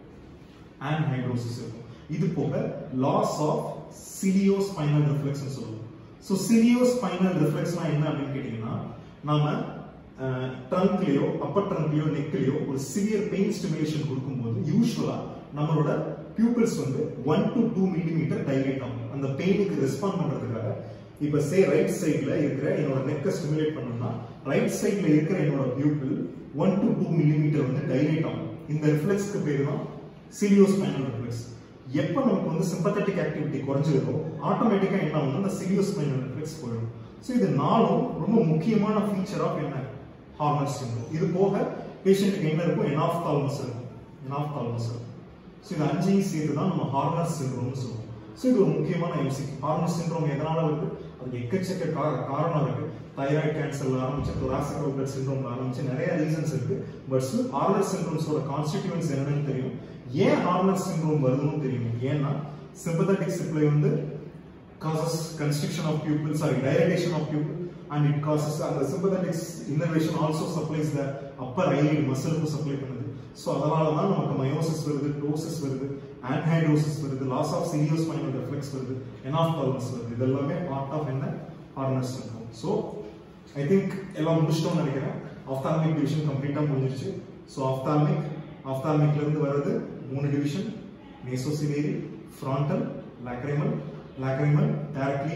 ஆன் ஹைட்ரோசிஸ் இருக்கும் இது போக loss of ciliospinal reflex சொல்லுவோம் ஸோ சிலியோ ஸ்பைனல் ரிஃப்ளெக்ஸ்னா என்ன அப்படின்னு கேட்டீங்கன்னா நாம ட்ரங்க்லயோ அப்பர் ட்ரங்க்லயோ நெக்லயோ ஒரு சிவியர் பெயின் ஸ்டிமுலேஷன் கொடுக்கும்போது யூஸ்வலா நம்மளோட பியூப்பிள்ஸ் வந்து one to two millimetre dilate ஆகும் அந்த பெயினுக்கு ரெஸ்பாண்ட் பண்றதுக்காக இப்ப சே ரைட் சைட்ல இருக்கிற என்னோட நெக்கை ஸ்டிமுலேட் பண்ணணும்னா ரைட் சைட்ல இருக்கிற என்னோட pupil one to two millimetre வந்து டைலேட் ஆகும் இந்த ரிஃப்ளெக்ஸ்க்கு பேர் தான் சிலியோஸ்பைனல் ரிஃப்ளெக்ஸ் எப்போ நமக்கு வந்து சிம்பத்தட்டிக் ஆக்டிவிட்டி குறைஞ்சிருக்கோ ஆட்டோமேட்டிக்கா என்ன ஆகும்னா அந்த சிலியோஸ்பைனல் ரிஃப்ளெக்ஸ் போயிடும் ஸோ இது நாலும் ரொம்ப முக்கியமான ஃபீச்சர் ஆஃப் என்ன ஹார்மஸ் சிண்ட்ரோம் இது போக பேஷண்ட்டுக்கு என்ன இருக்கும் எனாஃப் தால்மஸ் இருக்கும் எனாஃப் தால்மஸ் இருக்கும் ஸோ இது அஞ்சையும் சேர்த்து தான் நம்ம ஹார்மஸ் சிண்ட்ரோம்னு சொல்லுவோம் ஸோ இது ஒரு முக்கியமான எம்சிக்கு ஹார்மஸ் சிண்ட்ரோம் எதனால வருது அதுக்கு எக்கச்சக்க கா- காரணம் இருக்கு தைராய்டு கேன்சர்ல ஆரம்பிச்சு thoracic outlet syndrome ஆரம்பிச்சு நிறைய ரீசன்ஸ் இருக்கு பட் ஹார்னர் சிண்ட்ரோம்ஸோட கான்ஸ்டிடியூன்ஸ் என்னன்னு தெரியும் ஏன் ஹார்னர் சிண்ட்ரோம் வருதுன்னு தெரியும் ஏன்னா சிம்பத்தட்டிக் சப்ளை வந்து causes constriction of pupil, sorry, dilatation of pupil, and it causes and the sympathetic innervation also supplies the upper eyelid muscle க்கு supply பண்ணுது ஸோ அதனால தான் நமக்கு மயோசிஸ் வருது டோசிஸ் வருது ஆன்ஹைட்ரோசிஸ் வருது லாஸ் ஆஃப் சிலியோஸ்பைனல் ரெஃப்ளெக்ஸ் வருது எனாஃப்தால்மஸ் வருது இது எல்லாமே பார்ட் ஆஃப் என்ன Horner's syndrome so I think எல்லாம் முடிச்சிட்டோம்னு நினைக்கிறேன் ஆஃப்தால்மிக் டிவிஷன் கம்ப்ளீட்டாக முடிஞ்சிருச்சு ஸோ ஆஃப்தால்மிக் ஆஃப்தால்மிக்ல இருந்து வர்றது மூணு division nasociliary frontal lacrimal lacrimal directly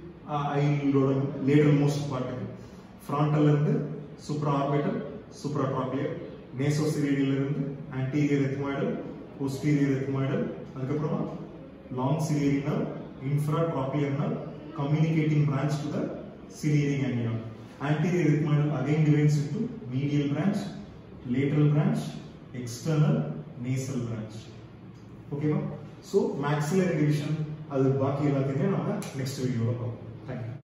ஐலோட லேட்டர் மோஸ்ட் பார்ட்டுக்கு ஃப்ராண்டல்ல இருந்து சூப்ரா ஆர்பிட்டல் சூப்ரா ட்ராக்லியர் மேசோசிலேரியில இருந்து ஆன்டீரியர் எத்மாய்டல் போஸ்டீரியர் எத்மாய்டல் அதுக்கப்புறமா long ciliary nerve infratrochlear nerve communicating branch to the ciliary ganglion anterior ethmoidal again divides into medial branch lateral branch external nasal branch ஓகேவா so maxillary division அது பாக்கி எல்லாத்தையுமே நம்ம next வீடியோவில் பார்ப்போம் thank you